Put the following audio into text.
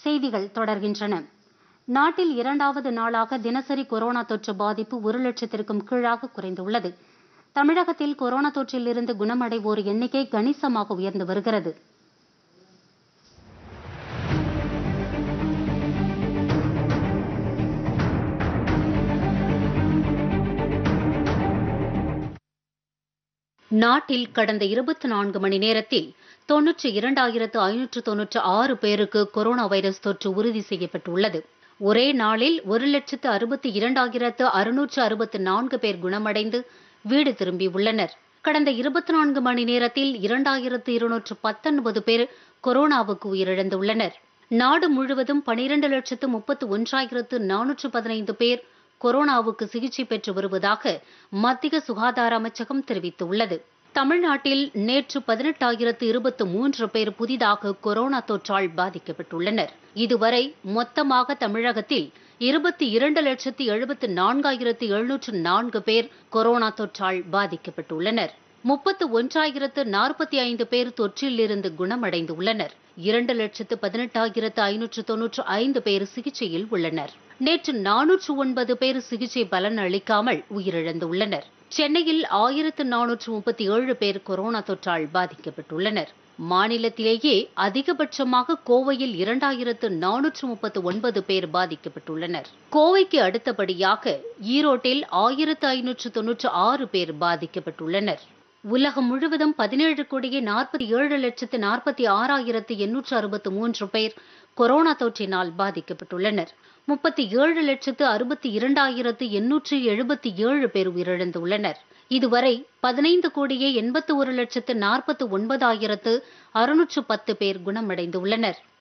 செய்திகள் தொடர்கின்றன நாட்டில் இரண்டாவது நாளாக தினசரி கொரோனா தொற்று பாதிப்பு ஒரு லட்சத்திற்கும் கீழாக குறைந்துள்ளது தமிழகத்தில் கொரோனா தொற்றிலிருந்து குணமடைவோர் எண்ணிக்கை கணிசமாக உயர்ந்து வருகிறது நாட்டில் கடந்த இருபத்தி நான்கு மணி நேரத்தில் தொன்னூற்றி இரண்டாயிரத்து ஐநூற்று தொன்னூற்று ஆறு பேருக்கு கொரோனா வைரஸ் தொற்று உறுதி செய்யப்பட்டுள்ளது ஒரே நாளில் ஒரு லட்சத்து அறுபத்தி இரண்டாயிரத்து அறுநூற்று அறுபத்தி நான்கு பேர் குணமடைந்து வீடு திரும்பியுள்ளனர் கடந்த இருபத்தி நான்கு மணி நேரத்தில் இரண்டாயிரத்து இருநூற்று பத்தொன்பது பேர் கொரோனாவுக்கு உயிரிழந்துள்ளனர் நாடு முழுவதும் பனிரெண்டு லட்சத்து முப்பத்து ஒன்றாயிரத்து நானூற்று பதினைந்து பேர் கொரோனாவுக்கு சிகிச்சை பெற்று வருவதாக மத்திய சுகாதார அமைச்சகம் தெரிவித்துள்ளது தமிழ்நாட்டில் நேற்று பதினெட்டாயிரத்து இருபத்து மூன்று பேர் புதிதாக கொரோனா தொற்றால் பாதிக்கப்பட்டுள்ளனர் இதுவரை மொத்தமாக தமிழகத்தில் இருபத்தி இரண்டு லட்சத்து எழுபத்து நான்காயிரத்து எழுநூற்று நான்கு பேர் கொரோனா தொற்றால் பாதிக்கப்பட்டுள்ளனர் முப்பத்து ஒன்றாயிரத்து நாற்பத்தி ஐந்து பேர் தொற்றிலிருந்து குணமடைந்துள்ளனர் இரண்டு லட்சத்து பதினெட்டாயிரத்து ஐநூற்று தொன்னூற்று ஐந்து பேர் சிகிச்சையில் உள்ளனர் நேற்று நானூற்று ஒன்பது பேர் சிகிச்சை பலன் அளிக்காமல் உயிரிழந்துள்ளனர் சென்னையில் ஆயிரத்து நானூற்று முப்பத்தி ஏழு பேர் கொரோனா தொற்றால் பாதிக்கப்பட்டுள்ளனர் மாநிலத்திலேயே அதிகபட்சமாக கோவையில் இரண்டாயிரத்து நானூற்று முப்பத்து ஒன்பது பேர் பாதிக்கப்பட்டுள்ளனர் கோவைக்கு அடுத்தபடியாக ஈரோட்டில் ஆயிரத்து ஐநூற்று தொன்னூற்று ஆறு பேர் பாதிக்கப்பட்டுள்ளனர் உலகம் முழுவதும் பதினேழு கோடியே நாற்பத்தி ஏழு லட்சத்து நாற்பத்தி ஆறாயிரத்து எண்ணூற்று அறுபத்து மூன்று பேர் கொரோனா தொற்றினால் பாதிக்கப்பட்டுள்ளனர் முப்பத்தி ஏழு லட்சத்து அறுபத்தி இரண்டாயிரத்து எண்ணூற்று எழுபத்தி ஏழு பேர் உயிரிழந்துள்ளனர் இதுவரை பதினைந்து கோடியே எண்பத்து ஒரு லட்சத்து நாற்பத்து ஒன்பதாயிரத்து அறுநூற்று பத்து பேர் குணமடைந்துள்ளனர்